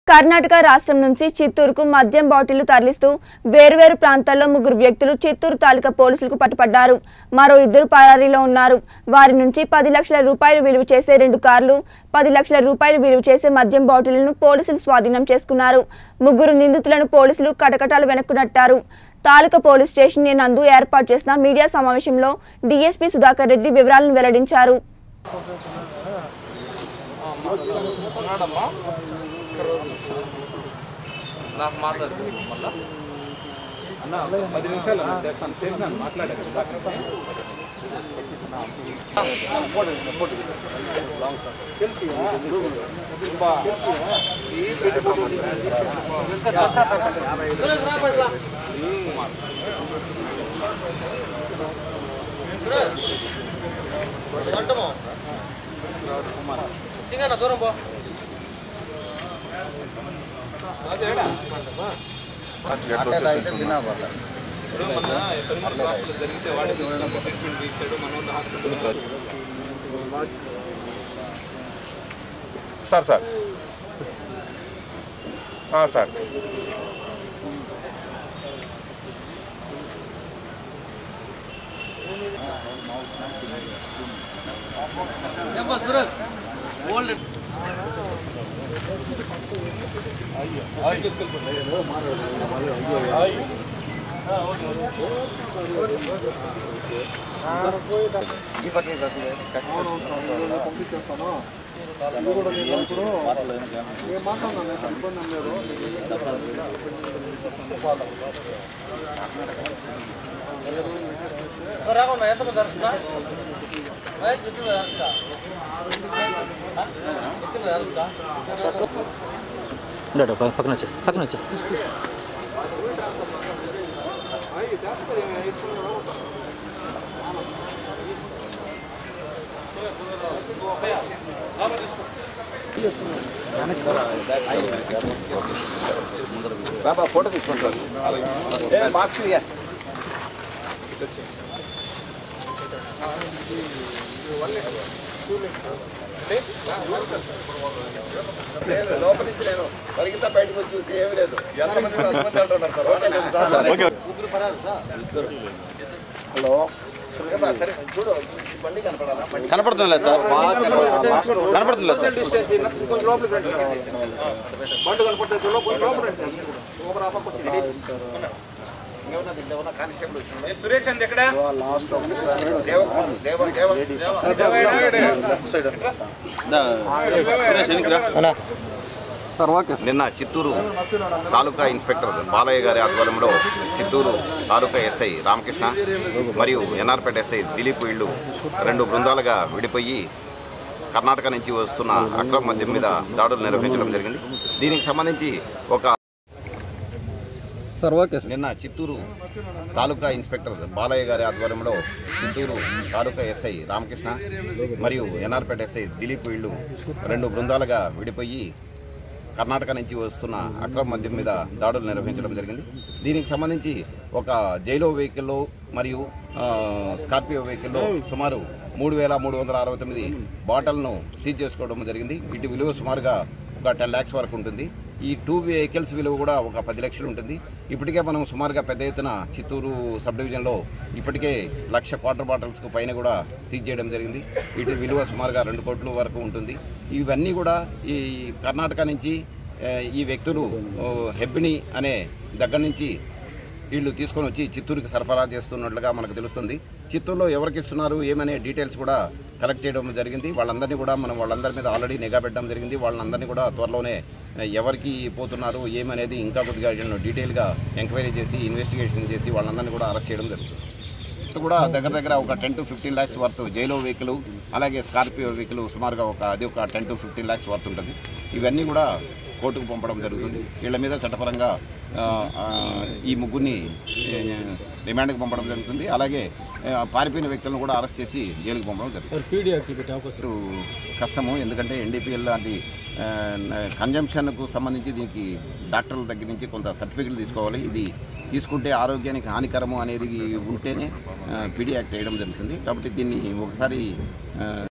కర్ణాటక రాష్ట్రం నుంచి చిత్తూరుకు మద్యం బాటిళ్లు తరలిస్తూ వేర్వేరు ప్రాంతాల్లో ముగ్గురు వ్యక్తులు చిత్తూరు తాలూకా పోలీసులకు పట్టుపడ్డారు మరో ఇద్దరు పరారీలో ఉన్నారు వారి నుంచి పది లక్షల రూపాయలు విలువ చేసే రెండు కార్లు పది లక్షల రూపాయలు విలువ చేసే మద్యం బాటిళ్లను పోలీసులు స్వాధీనం చేసుకున్నారు ముగ్గురు నిందితులను పోలీసులు కటకటాలు వెనక్కు నట్టారు తాలూకా పోలీస్ స్టేషన్ నందు ఏర్పాటు చేసిన మీడియా సమావేశంలో డీఎస్పీ సుధాకర్ రెడ్డి వివరాలను వెల్లడించారు ఉన్నాడమ్మా నాకు మాట్లాడుతుంది మళ్ళా అన్న పది నిమిషాలు అన్న చేస్తాను చేసినాను మాట్లాడాను ఇందాక. సింగన్న దూరం పో ఇప్పుడు మన ఎక్కడ హాస్పిటల్ జరిగితే వాడికి ట్రీట్మెంట్ ఇచ్చాడు మన ఉన్న హాస్పిటల్ సార్ సార్ ఆ, సార్ సురేష్ ఓల్డ్ రాకుండా ఎంతమంది అరుస్తున్నా మహేష్ గుర్తు అరుస్తున్నా గుర్తు అరుస్తున్నా ఉండడు పక్కన వచ్చి పక్కన వచ్చి బాబా ఫోటో తీసుకుంటారు మాస్క్ ఇయ్య. లోపల నుంచి నేను పరిగెత్తా బయటకు వచ్చి చూసి ఏమీ లేదు ఎంతమంది ఉన్నారు? అంతమంది అంటున్నారు సార్. ఓకే. ముగ్గురు పడారు సార్ హలో ఏమ్మా, సరే చూడు బండి కనపడాలా బండి కనపడుతుందిలే సార్ కనపడుతుందిలే సార్ డిస్టెన్స్ ఇన్న- కొంచెం లోపలికి రండి. బండి కనపడుతుంది లోపల లోపల రండి. లోపల ఆ పక్క వచ్చి. ఇంకెవరన్నా దీంట్లో ఏమన్నా కానిస్టేబుల్ వచ్చినాడా? సురేష్ అండి ఎక్కడ దేవ దేవ దేవ దా, సురేష్ వెనక్కి రా. నిన్న చిత్తూరు తాలూకా ఇన్స్పెక్టర్ బాలయ్య గారి ఆధ్వర్యంలో చిత్తూరు తాలూకా ఎస్ఐ రామకృష్ణ మరియు ఎన్ఆర్పేట ఎస్ఐ దిలీప్ వీళ్ళు రెండు బృందాలుగా విడిపోయి కర్ణాటక నుంచి వస్తున్న అక్రమ మద్యం మీద దాడులు నిర్వహించడం జరిగింది దీనికి సంబంధించి ఒక నిన్న చిత్తూరు తాలూకా ఇన్స్పెక్టర్ బాలయ్య గారి ఆధ్వర్యంలో చిత్తూరు తాలూకా ఎస్ఐ రామకృష్ణ మరియు ఎన్ఆర్పేట ఎస్ఐ దిలీప్ వీళ్ళు రెండు బృందాలుగా విడిపోయి కర్ణాటక నుంచి వస్తున్న అక్రమ మద్యం మీద దాడులు నిర్వహించడం జరిగింది దీనికి సంబంధించి ఒక జైలో వెహికల్లో మరియు ఆ, స్కార్పియో వెహికల్లో సుమారు మూడు వేల మూడు వందల అరవై తొమ్మిది బాటలను సీజ్ చేసుకోవడం జరిగింది వీటి విలువ సుమారుగా ఒక టెన్ ల్యాక్స్ వరకు ఉంటుంది ఈ టూ వెహికల్స్ విలువ కూడా ఒక పది లక్షలు ఉంటుంది ఇప్పటికే మనం సుమారుగా పెద్ద ఎత్తున చిత్తూరు సబ్ డివిజన్లో ఇప్పటికే లక్ష క్వార్టర్ బాటిల్స్కు పైన కూడా సీజ్ చేయడం జరిగింది వీటి విలువ సుమారుగా రెండు కోట్ల వరకు ఉంటుంది ఇవన్నీ కూడా ఈ కర్ణాటక నుంచి ఆ, ఈ వ్యక్తులు ఓ, హెబ్బిని అనే దగ్గర నుంచి వీళ్ళు తీసుకొని వచ్చి చిత్తూరుకి సరఫరా చేస్తున్నట్లుగా మనకు తెలుస్తుంది చిత్తూరులో ఎవరికి ఇస్తున్నారు ఏమనే డీటెయిల్స్ కూడా కలెక్ట్ చేయడం జరిగింది వాళ్ళందరినీ కూడా మనం వాళ్ళందరి మీద ఆల్రెడీ నిఘా పెట్టడం జరిగింది వాళ్ళందరినీ కూడా త్వరలోనే ఆ, ఎవరికి పోతున్నారు ఏమనేది ఇంకా కొద్దిగా వీళ్ళను డీటెయిల్గా ఎంక్వైరీ చేసి ఇన్వెస్టిగేషన్ చేసి వాళ్ళందరినీ కూడా అరెస్ట్ చేయడం జరుగుతుంది ఇది కూడా దగ్గర దగ్గర ఒక ten to fifteen lakhs worth Xylo vehicle అలాగే స్కార్పియో వెహికల్ సుమారుగా ఒక అది ఒక ten to fifteen lakhs worth ఉంటుంది ఇవన్నీ కూడా కోర్టుకు పంపడం జరుగుతుంది వీళ్ళ మీద చట్టపరంగా ఆ, ఆ, ఈ ముగ్గురిని ఏ, రిమాండ్కి పంపడం జరుగుతుంది అలాగే ఆ, పారిపోయిన వ్యక్తులను కూడా అరెస్ట్ చేసి జైలుకి పంపడం జరుగుతుంది ఇటు కష్టము ఎందుకంటే ఎన్డీపీఎల్ లాంటి కన్జంప్షన్కు సంబంధించి దీనికి డాక్టర్ల దగ్గర నుంచి కొంత సర్టిఫికెట్లు తీసుకోవాలి ఇది తీసుకుంటే ఆరోగ్యానికి హానికరము అనేది ఉంటేనే పీడీ యాక్ట్ వేయడం జరుగుతుంది కాబట్టి దీన్ని ఒకసారి ఆ,